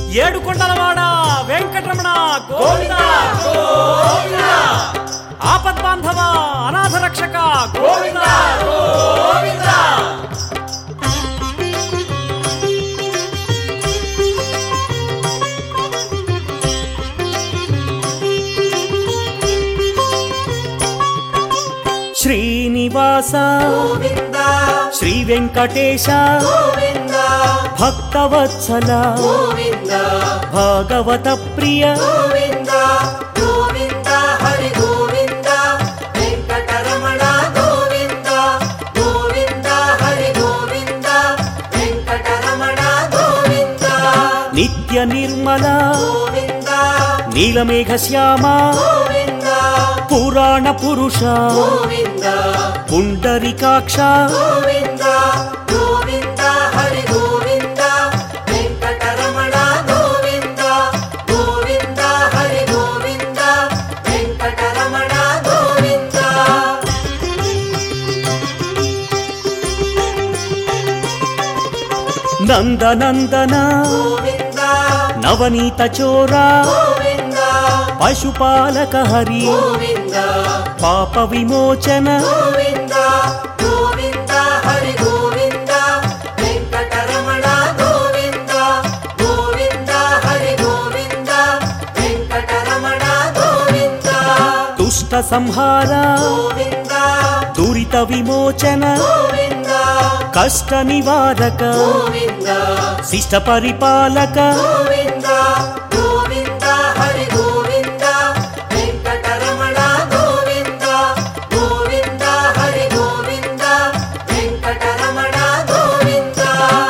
ఏడు కొండలవాడ వెంకటరమణ గోవింద ఆపద్ బాంధవ అనాథ రక్షక గోవింద శ్రీనివాస గోవింద శ్రీ వెంకటేశ గోవింద భక్తవత్సల గోవింద భాగవత ప్రియ గోవింద గోవింద హరి గోవింద వెంకటరమణ గోవింద గోవింద హరి గోవింద వెంకటరమణ గోవింద నిత్య నిర్మల గోవింద నీలమేఘ శ్యామ గోవింద పురాణ పురుష గోవింద పుండరికాక్ష గోవింద గోవింద హరి గోవింద వెంకటరమణ గోవింద గోవింద హరి గోవింద వెంకటరమణ గోవింద నందనందన గోవింద నవనీత చోర గోవింద పశుపాలక హరి గోవింద పాప విమోచన గోవింద గోవింద హరి గోవింద వెంకటరమణ గోవింద గోవింద హరి గోవింద వెంకటరమణ గోవింద దుష్ట సంహార గోవింద దురిత విమోచన గోవింద కష్ట నివారక గోవింద శిష్ట పరిపాలక గోవింద గోవింద హరి గోవింద వెంకటరమణ గోవింద గోవింద హరి గోవింద వెంకటరమణ గోవింద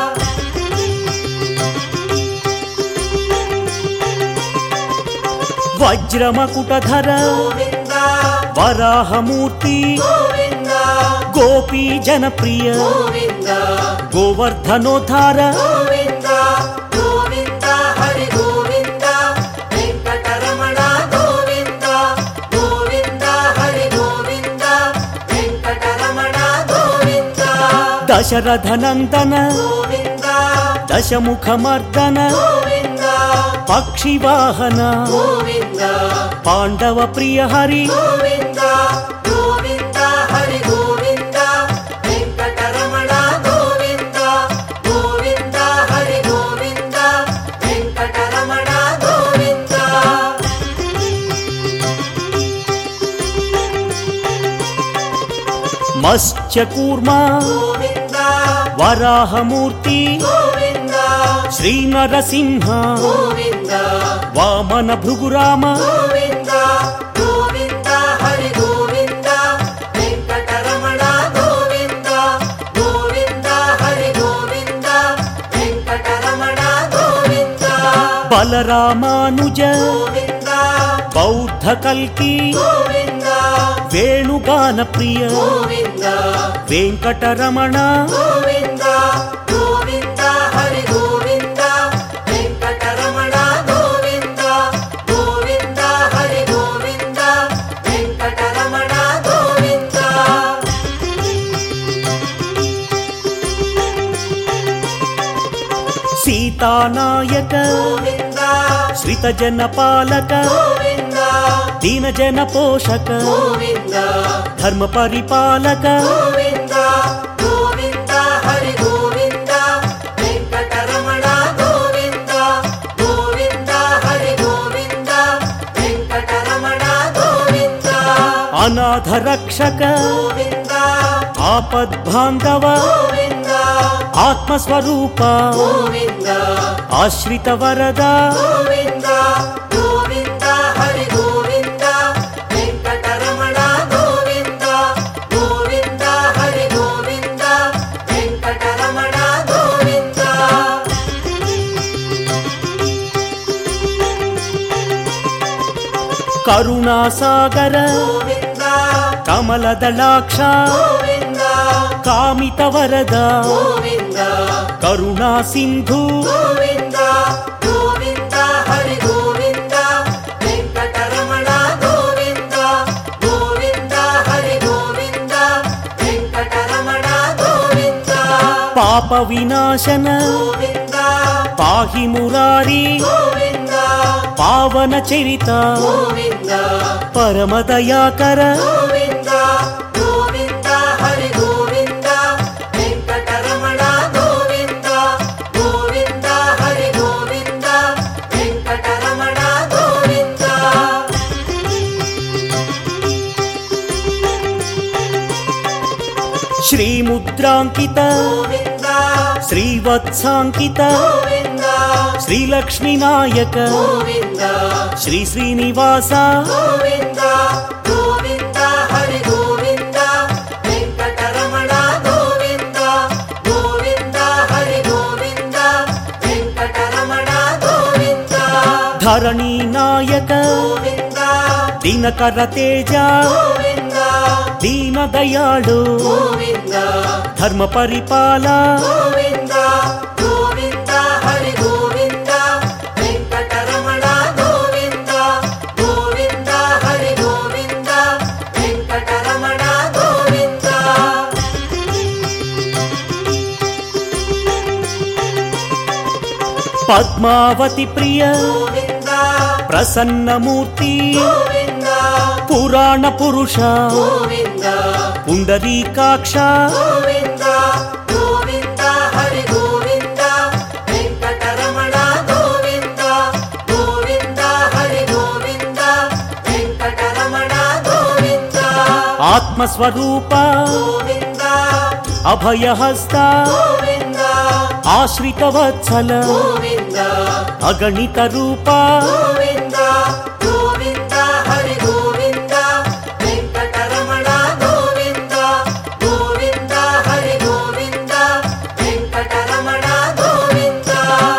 వజ్రమకుటధర గోవింద వరాహమూర్తి గోవింద గోపీ జనప్రియ గోవింద గోవర్ధనోద్ధార గోవింద గోవింద హరి గోవింద వెంకటరమణ గోవింద గోవింద హరి గోవింద వెంకటరమణ గోవింద దశరథ నందన గోవింద దశముఖమర్దన గోవింద పక్షివాహన గోవింద పాండవ ప్రియ హరి గోవింద గోవింద హరి గోవింద వెంకటరమణ గోవింద గోవింద హరి గోవింద వెంకటరమణ గోవింద మత్స్యకూర్మ గోవింద వరాహమూర్తి గోవింద శ్రీ నరసింహ గోవింద వామన భృగురామ గోవింద గోవింద హరి గోవింద వెంకటరమణ గోవింద గోవింద హరి గోవింద వెంకటరమణ గోవింద బలరామానుజ గోవింద బౌద్ధ కల్కి గోవింద వేణుగాన ప్రియ గోవింద వెంకటరమణ గోవింద గోవింద హరి గోవింద వెంకటరమణ గోవింద గోవింద హరి గోవింద వెంకటరమణ గోవింద సీతానాయక గోవింద శ్రితజన పాలక గోవింద దీనజన పోషక గోవింద ధర్మ పరిపాలక గోవింద గోవింద హరి గోవింద వెంకటరమణ గోవింద గోవింద హరి గోవింద వెంకటరమణ గోవింద అనాథ రక్షక గోవింద ఆపద్బాంధవ గోవింద ఆత్మస్వరూప గోవింద ఆశ్రిత వరద గోవింద గోవింద హరి గోవింద వెంకటరమణ గోవింద గోవింద హరి గోవింద వెంకటరమణ గోవింద కరుణాసాగర గోవింద కమలదళాక్ష గోవింద కామిత వరద గోవింద కరుణా సింధు గోవింద గోవింద హరి గోవింద వెంకటరమణ గోవింద గోవింద హరి గోవింద వెంకటరమణ గోవింద పాప వినాశన గోవింద పాహి మురారి గోవింద పావన చరిత గోవింద పరమదయాకర గోవింద గోవింద హరి గోవింద వెంకటరమణ గోవింద గోవింద హరి గోవింద వెంకటరమణ గోవింద శ్రీముద్రాంకిత గోవింద శ్రీవత్సాంకిత గోవింద శ్రీలక్ష్మీ నాయక గోవింద శ్రీ శ్రీనివాస గోవింద గోవింద హరి గోవింద వెంకటరమణ గోవింద గోవింద హరి గోవింద వెంకటరమణ గోవింద ధరణీ నాయక గోవింద దినకర తేజ గోవింద దీన దయాళు గోవింద ధర్మ పరిపాల గోవింద గోవింద హరి గోవింద వెంకటరమణ గోవింద గోవింద హరి గోవింద వెంకటరమణ గోవింద పద్మావతి ప్రియ గోవింద ప్రసన్నమూర్తి గోవింద పురాణ పురుష గోవింద పుండరీకాక్ష గోవింద గోవింద హరి గోవింద వెంకటరమణ గోవింద గోవింద హరి గోవింద వెంకటరమణ గోవింద ఆత్మస్వరూప గోవింద అభయహస్త గోవింద ఆశ్రిత వత్సల గోవింద అగణిత రూప గోవింద గోవింద హరి గోవింద వెంకటరమణ గోవింద గోవింద హరి గోవింద వెంకటరమణ గోవింద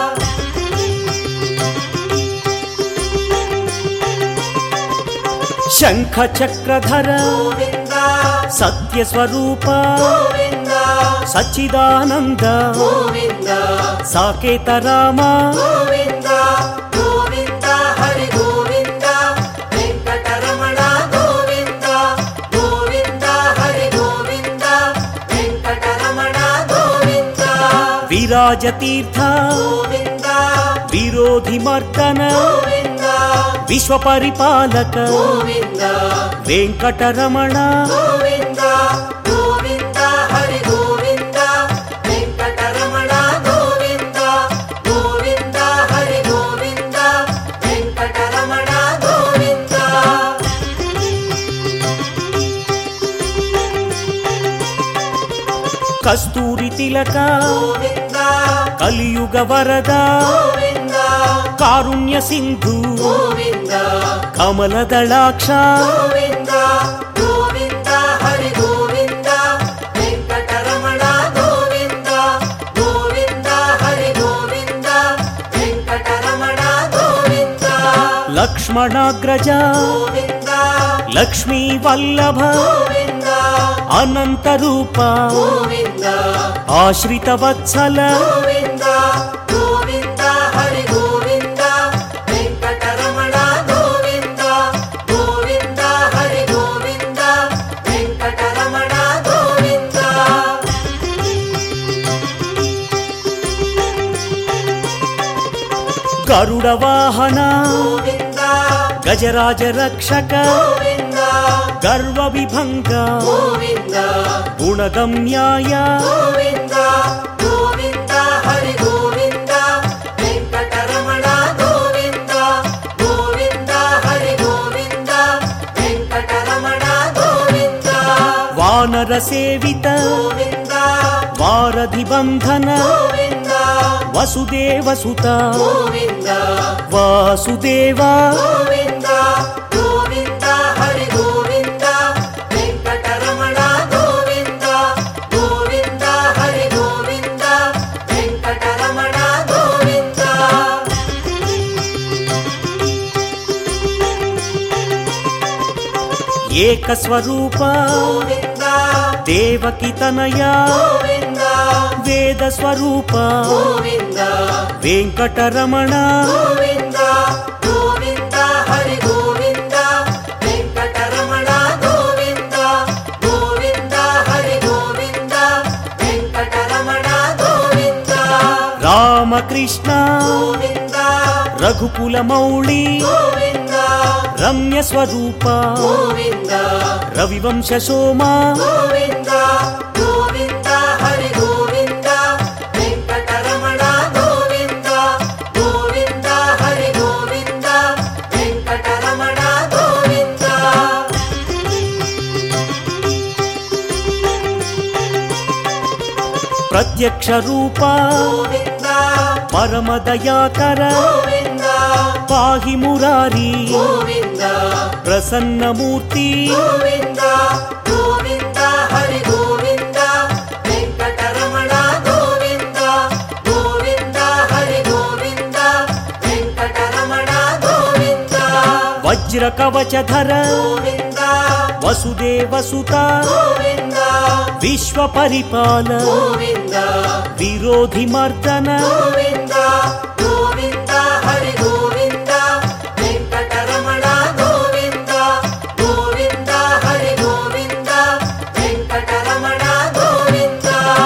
శంఖ చక్రధర గోవింద సత్యస్వరూప గోవింద సచ్చిదానంద గోవింద సాకేత రామ గోవింద గోవింద హరి గోవింద వెంకటరమణ గోవింద గోవింద హరి గోవింద వెంకటరమణ గోవింద విరాజతీర్థ గోవింద విరోధి మర్దన గోవింద విశ్వపరిపాలక గోవింద వెంకటరమణ గోవింద గోవింద హరి గోవింద వెంకటరమణ గోవింద గోవింద హరి గోవింద వెంకటరమణ గోవింద కస్తూరి తిలక గోవింద కలియుగ వరద గోవింద కారుణ్య సింధు గోవింద కమల దళాక్ష గోవింద గోవింద హరి గోవింద వెంకటరమణ గోవింద గోవింద హరి గోవింద వెంకటరమణ గోవింద లక్ష్మణాగ్రజ గోవింద లక్ష్మీ వల్లభ గోవింద అనంత రూప గోవింద ఆశ్రిత వత్సల గోవింద గోవింద హరి గోవింద వెంకటరమణ గోవింద గోవింద హరి గోవింద వెంకటరమణ గోవింద గరుడ వాహన గోవింద గజరాజ రక్షక గోవింద గర్వ విభంగ గోవింద గుణగమ్యాయ గోవింద గోవింద హరి గోవింద వెంకటరమణ గోవింద గోవింద హరి గోవింద వెంకటరమణ గోవింద వానర సేవిత గోవింద వారధి బంధన గోవింద వసుదేవ సుత గోవింద వాసుదేవ గోవింద గోవింద హరి గోవింద వెంకటరమణ గోవింద గోవింద హరి గోవింద వెంకటరమణ గోవింద ఏకస్వరూప గోవింద దేవకి తనయ గోవింద వేద స్వరూప గోవింద వెంకటరమణ గోవింద గోవింద హరి గోవింద వెంకటరమణ గోవింద గోవింద హరి గోవింద వెంకటరమణ గోవింద రామ రామకృష్ణ గోవింద రఘుకుల మౌళి గోవింద రమ్య స్వరూప గోవింద రవివంశ సోమ గోవింద గోవింద హరి గోవింద వెంకటరమణ గోవింద గోవింద హరి గోవింద వెంకటరమణ గోవింద ప్రత్యక్ష రూప గోవింద పరమ దయాకర గోవింద పాహి మురారి గోవింద ప్రసన్నమూర్తి గోవింద గోవింద హరి గోవింద వెంకటరమణ గోవింద గోవింద హరి గోవింద వెంకటరమణ గోవింద వజ్ర కవచధర గోవింద వసుదేవ సుత గోవింద విశ్వ పరిపాల గోవింద విరోధి మర్దన గోవింద గోవింద హరి గోవింద వెంకటరమణ గోవింద గోవింద హరి గోవింద వెంకటరమణ గోవింద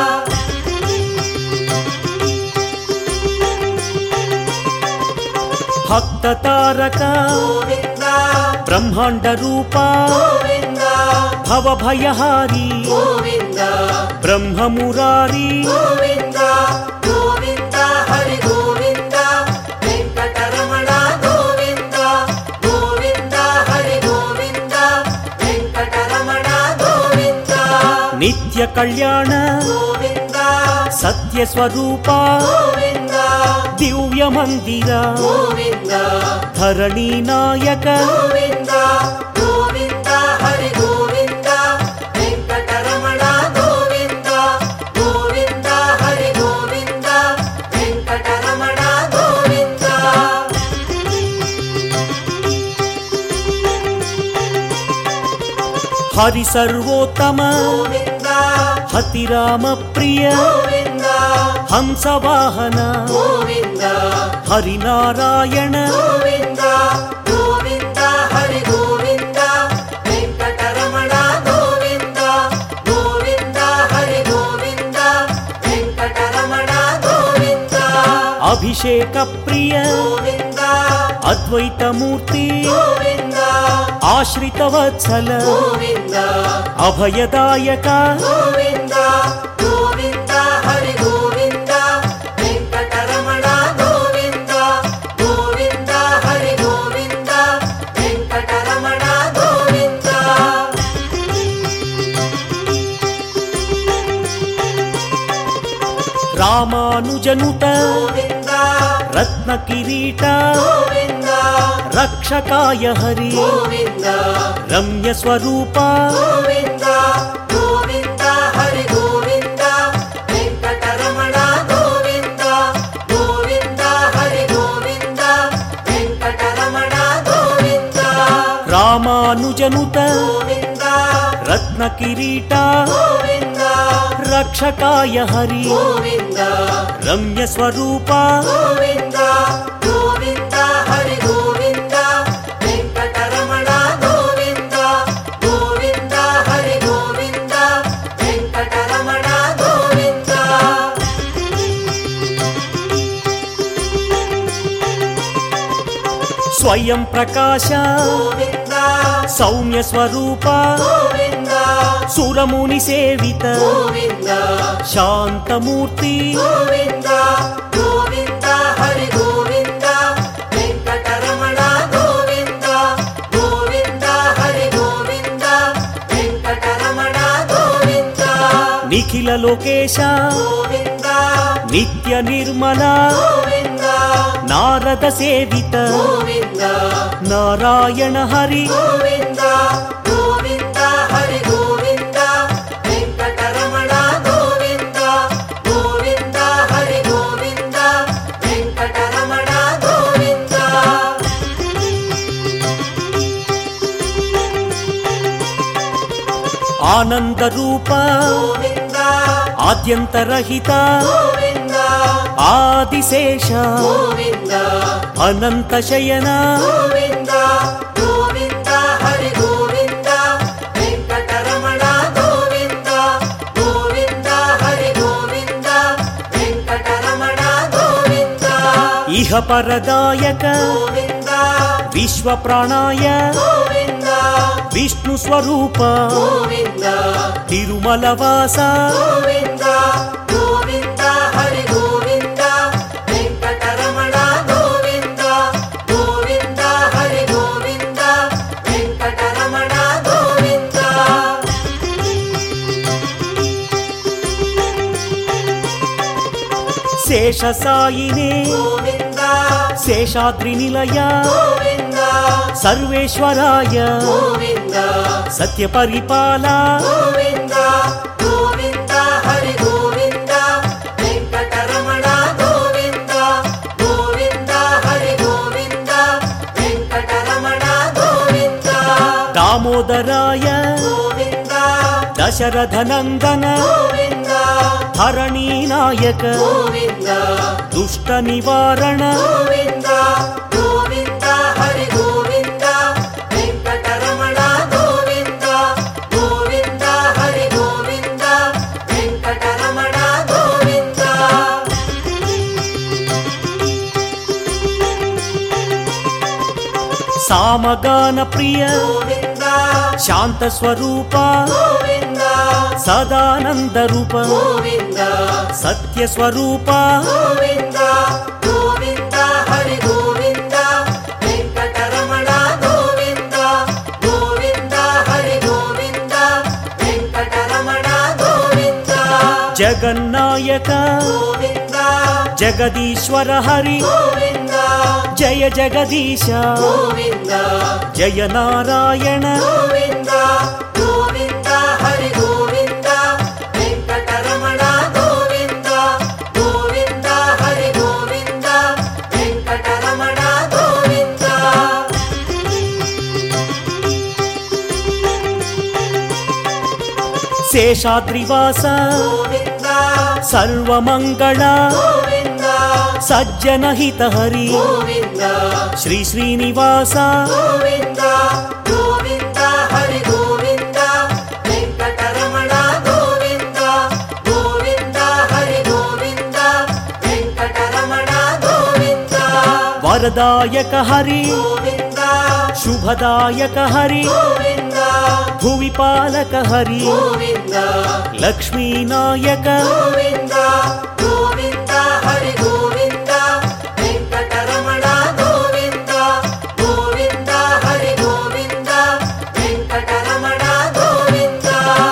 భక్త తారక గోవింద బ్రహ్మాండ రూప గోవింద భవభయహారి గోవింద బ్రహ్మ మురారి గోవింద గోవింద హరి గోవింద వెంకటరమణ గోవింద గోవింద హరి గోవింద వెంకటరమణ గోవింద నిత్య కళ్యాణ గోవింద సత్య స్వరూప గోవింద దివ్య మందిర గోవింద ధరణి నాయక గోవింద గోవింద హరి గోవింద వెంకటరమణ గోవింద గోవింద హరి గోవింద వెంకటరమణ గోవింద హరి సర్వోత్తమ గోవింద హతి రామ ప్రియ గోవింద హంస వాహన గోవింద హరి నారాయణ గోవింద గోవింద హరి గోవింద వెంకటరమణ గోవింద గోవింద హరి గోవింద వెంకటరమణ గోవింద అభిషేక ప్రియ గోవింద అద్వైతమూర్తి గోవింద ఆశ్రిత వత్సల గోవింద అభయదాయక గోవింద గోవింద హరి గోవింద వెంకటరమణ గోవింద గోవింద హరి గోవింద వెంకటరమణ గోవింద రామానుజనుత గోవింద రత్న కిరీట గోవింద రక్షకాయ హరి గోవింద రమ్య స్వరూప గోవింద గోవింద హరి గోవింద వెంకటరమణ గోవింద గోవింద హరి గోవింద వెంకటరమణ గోవింద రామానుజనుత గోవింద రత్న కిరీట గోవింద రక్షకాయ హరి గోవింద రమ్య స్వరూప గోవింద గోవింద హరి గోవింద వెంకటరమణ గోవింద గోవింద హరి గోవింద వెంకటరమణ గోవింద స్వయం ప్రకాశ గోవింద సౌమ్య స్వరూప గోవింద సురముని సేవిత గోవింద శాంతమూర్తి గోవింద గోవింద హరి గోవింద వెంకటరమణ గోవింద గోవింద హరి గోవింద వెంకటరమణ గోవింద నిఖిల లోకేశ గోవింద నిత్య నిర్మల గోవింద నారద సేవిత గోవింద నారాయణ హరి గోవింద గోవింద హరి గోవింద వెంకటరమణ గోవింద గోవింద హరి గోవింద వెంకటరమణ గోవింద ఆనంద రూప గోవింద ఆద్యంతరహిత గోవింద ఆదిశేష గోవింద అనంత శయన గోవింద గోవింద హరి గోవింద వెంకటరమణ గోవింద గోవింద హరి గోవింద వెంకటరమణ గోవింద ఇహపరదాయక గోవింద విశ్వప్రాణాయ గోవింద విష్ణు స్వరూప గోవింద తిరుమలవాస గోవింద గోవింద హరి గోవింద వెంకటరమణ గోవింద గోవింద హరి గోవింద వెంకటరమణ గోవింద శేషసాయినే గోవింద శేషాద్రి నిలయ గోవింద సర్వేశ్వరాయ గోవింద సత్యపరిపాల గోవింద గోవింద హరి గోవింద వెంకటరమణ గోవింద గోవింద హరి గోవింద వెంకటరమణ గోవింద దామోదరాయ గోవింద దశరథనందన గోవింద హరణీనాయక గోవింద దుష్ట నివారణ గోవింద గోవింద హరి గోవింద వెంకటరమణ గోవింద గోవింద హరి గోవింద వెంకటరమణ గోవింద సామగాన ప్రియ గోవింద శాంత స్వరూప గోవింద సదానంద రూప గోవింద సత్య స్వరూప గోవింద గోవింద హరి గోవింద వెంకటరమణ గోవింద గోవింద హరి గోవింద వెంకటరమణ గోవింద జగన్నాయక గోవింద జగదీశ్వర హరి గోవింద జయ జగదీశ గోవింద జయ నారాయణ గోవింద గోవింద హరి గోవింద వెంకటరమణ గోవింద గోవింద హరి గోవింద వెంకటరమణ గోవింద శేషాద్రివాస గోవింద సర్వమంగళ గోవింద సజ్జనహిత హరి గోవింద శ్రీ శ్రీనివాస గోవింద గోవింద హరి గోవింద వెంకటరమణ గోవింద గోవింద హరి గోవింద వెంకటరమణ గోవింద వరదాయక హరి గోవింద శుభదాయక హరి గోవింద భువిపాలక హరి గోవింద లక్ష్మీనాయక గోవింద గోవింద హరి గోవింద వెంకటరమణ గోవింద గోవింద హరి గోవింద వెంకటరమణ గోవింద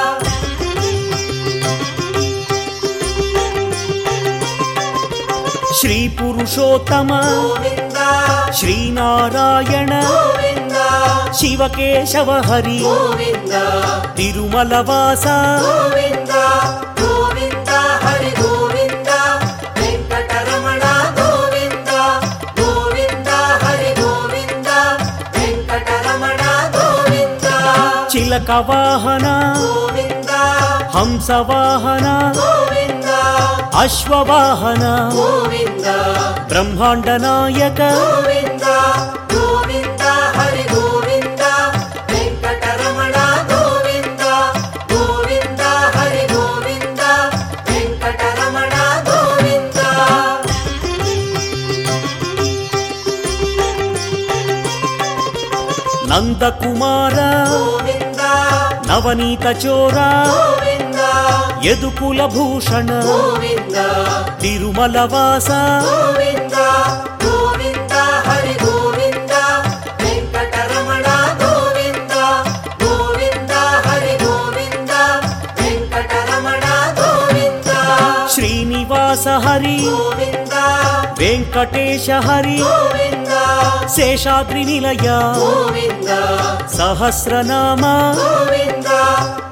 శ్రీ పురుషోత్తమ గోవింద శ్రీనారాయణ గోవింద శివకేశవ హరి గోవింద తిరుమలవాస గోవింద గోవింద హరి గోవింద వెంకటరమణ గోవింద గోవింద హరి గోవింద వెంకటరమణ గోవింద చిలక వాహన గోవింద హంసవాహన గోవింద అశ్వవాహన గోవింద బ్రహ్మాండ నాయక గోవింద గోవింద హరి గోవింద వెంకటరమణ గోవింద గోవింద హరి గోవింద వెంకటరమణ గోవింద నందకుమార గోవింద నవనీత చోర గోవింద యదుకుల భూషణ గోవింద తిరుమలవాస గోవింద గోవింద హరి గోవింద వెంకటరమణ గోవింద గోవింద హరి గోవింద వెంకటరమణ గోవింద శ్రీనివాస హరి గోవింద వెంకటేశ హరి గోవింద శేషాద్రి నిలయ గోవింద సహస్రనామ గోవింద